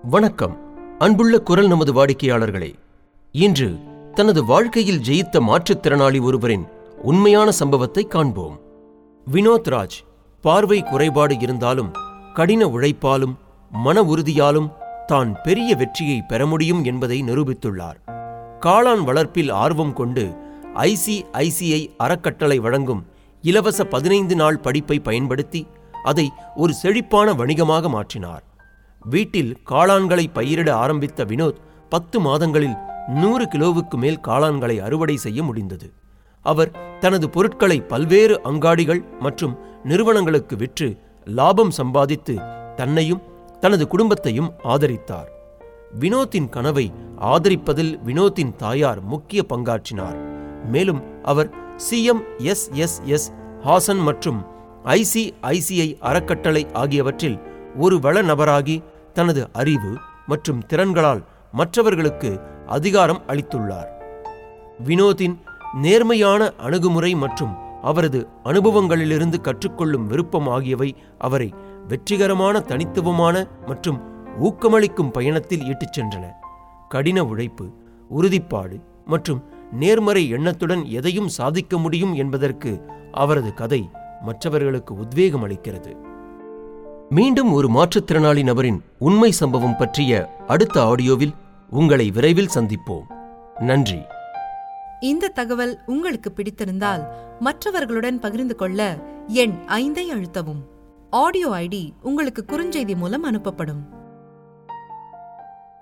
வணக்கம் அன்புள்ள குரல் நமது வாடிக்கையாளர்களே இன்று தனது வாழ்க்கையில் ஜெயித்த மாற்றுத்திறனாளி ஒருவரின் உண்மையான சம்பவத்தை காண்போம் வினோத் ராஜ் பார்வை குறைபாடு இருந்தாலும் கடின உழைப்பாலும் மன உறுதியாலும் தான் பெரிய வெற்றியை பெற முடியும் என்பதை நிரூபித்துள்ளார் காளான் வளர்ப்பில் ஆர்வம் கொண்டு ஐசிஐசிஐ அறக்கட்டளை வழங்கும் இலவச பதினைந்து நாள் படிப்பை பயன்படுத்தி அதை ஒரு செழிப்பான வணிகமாக மாற்றினார் வீட்டில் காளான்களை பயிரிட ஆரம்பித்த வினோத் பத்து மாதங்களில் நூறு கிலோவுக்கு மேல் காளான்களை அறுவடை செய்ய முடிந்தது அவர் தனது பொருட்களை பல்வேறு அங்காடிகள் மற்றும் நிறுவனங்களுக்கு விற்று லாபம் சம்பாதித்து தன்னையும் தனது குடும்பத்தையும் ஆதரித்தார் வினோத்தின் கனவை ஆதரிப்பதில் வினோத்தின் தாயார் முக்கிய பங்காற்றினார் மேலும் அவர் CM S S S Hasan மற்றும் ஐசிஐசிஐ அறக்கட்டளை ஆகியவற்றில் ஒரு வள நபராகி தனது அறிவு மற்றும் திறன்களால் மற்றவர்களுக்கு அதிகாரம் அளித்துள்ளார் வினோத்தின் நேர்மையான அணுகுமுறை மற்றும் அவரது அனுபவங்களிலிருந்து கற்றுக்கொள்ளும் விருப்பம் ஆகியவை அவரை வெற்றிகரமான தனித்துவமான மற்றும் ஊக்கமளிக்கும் பயணத்தில் இட்டுச் சென்றன கடின உழைப்பு உறுதிப்பாடு மற்றும் நேர்மறை எண்ணத்துடன் எதையும் சாதிக்க முடியும் என்பதற்கு அவரது கதை மற்றவர்களுக்கு உத்வேகம் அளிக்கிறது மீண்டும் ஒரு மாற்றுத்திறனாளி நபரின் உண்மை சம்பவம் பற்றிய அடுத்த ஆடியோவில் உங்களை விரைவில் சந்திப்போம் நன்றி இந்த தகவல் உங்களுக்கு பிடித்திருந்தால் மற்றவர்களுடன் பகிர்ந்து கொள்ள எண் ஐந்தை அழுத்தவும் ஆடியோ ஐடி உங்களுக்கு குறுஞ்செய்தி மூலம் அனுப்பப்படும்